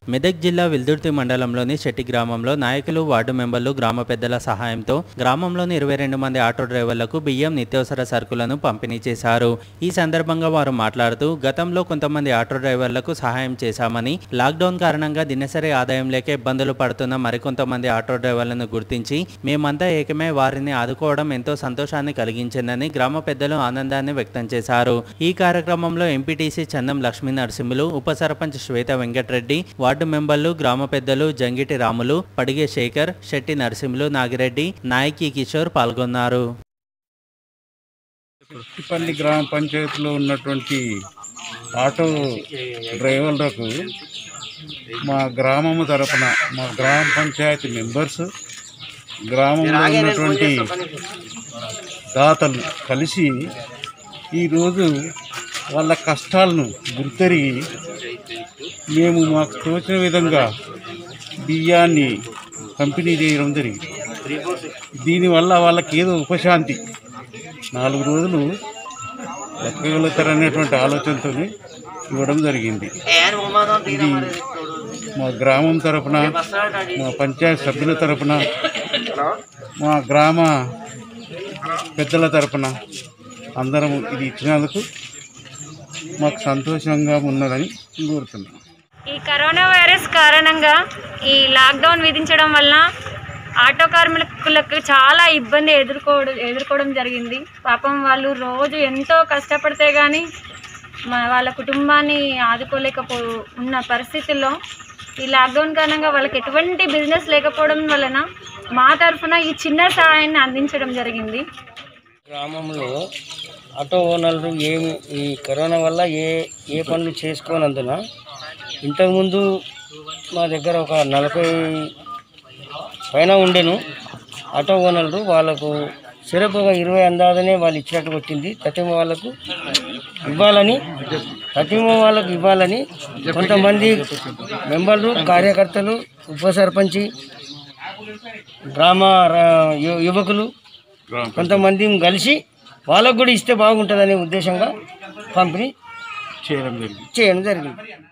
మెదక్ జిల్లా విల్దుర్తి మండలంలోని శెట్టి గ్రామంలో నాయకులు వార్డు మెంబర్లు గ్రామ పెద్దల సహాయంతో గ్రామంలోని ఇరవై రెండు మంది ఆటో డ్రైవర్లకు బియ్యం నిత్యావసర సరుకులను పంపిణీ చేశారు ఈ సందర్భంగా వారు మాట్లాడుతూ గతంలో కొంతమంది ఆటో డ్రైవర్లకు సహాయం చేశామని లాక్డౌన్ కారణంగా దినసరి ఆదాయం లేక ఇబ్బందులు పడుతున్న మరికొంతమంది ఆటో డ్రైవర్లను గుర్తించి మేమంతా ఏకమై వారిని ఆదుకోవడం ఎంతో సంతోషాన్ని కలిగించిందని గ్రామ పెద్దలు ఆనందాన్ని వ్యక్తం చేశారు ఈ కార్యక్రమంలో ఎంపీటీసీ చందం లక్ష్మీ నరసింహులు ఉప సర్పంచ్ శ్వేత వెంకటరెడ్డి వార్డు మెంబర్లు గ్రామ పెద్దలు జంగిటి రాములు పడిగే శేఖర్ శెట్టి నరసింహులు నాగిరెడ్డి నాయకి కిషోర్ పాల్గొన్నారు పుట్టిపల్లి గ్రామ పంచాయతీలో ఉన్నటువంటి ఆటో డ్రైవర్లకు మా గ్రామము తరపున మా గ్రామ పంచాయతీ మెంబర్స్ గ్రామంలో ఉన్నటువంటి దాతలు కలిసి ఈరోజు వాళ్ళ కష్టాలను గుర్తెరిగి మేము మాకు తోచిన విధంగా బియ్యాన్ని పంపిణీ చేయడం జరిగింది దీనివల్ల వాళ్ళకి ఏదో ఉపశాంతి నాలుగు రోజులు బతకగలుగుతారనేటువంటి ఆలోచనతో ఇవ్వడం జరిగింది ఇది మా గ్రామం తరపున మా పంచాయత్ సభ్యుల తరపున మా గ్రామ పెద్దల తరపున అందరం ఇది ఇచ్చినందుకు మాకు సంతోషంగా ఉన్నదని కోరుతున్నాం ఈ కరోనా వైరస్ కారణంగా ఈ లాక్డౌన్ విధించడం వల్ల ఆటో కార్మికులకు చాలా ఇబ్బంది ఎదుర్కోవడం ఎదుర్కోవడం జరిగింది పాపం వాళ్ళు రోజు ఎంతో కష్టపడితే కానీ మా వాళ్ళ కుటుంబాన్ని ఆదుకోలేకపో ఉన్న పరిస్థితుల్లో ఈ లాక్డౌన్ కారణంగా వాళ్ళకి ఎటువంటి బిజినెస్ లేకపోవడం వలన మా తరఫున ఈ చిన్న సహాయాన్ని అందించడం జరిగింది గ్రామంలో ఆటో ఓనర్లు ఏమి ఈ కరోనా వల్ల ఏ ఏ పనులు చేసుకోనందున ఇంతకుముందు మా దగ్గర ఒక నలభై పైన ఉండెను ఆటో ఓనర్లు వాళ్ళకు సిరపు ఒక ఇరవై అందాదనే వాళ్ళు ఇచ్చినట్టు వచ్చింది తటిమ వాళ్ళకు ఇవ్వాలని తటిమ వాళ్ళకు ఇవ్వాలని కొంతమంది మెంబర్లు కార్యకర్తలు ఉప సర్పంచి గ్రామ రా- యు- యువకులు కొంతమంది కలిసి వాళ్ళకు కూడా ఇస్తే బాగుంటుందనే ఉద్దేశంగా పంపిణీ చేయడం జరిగింది చేయడం జరిగింది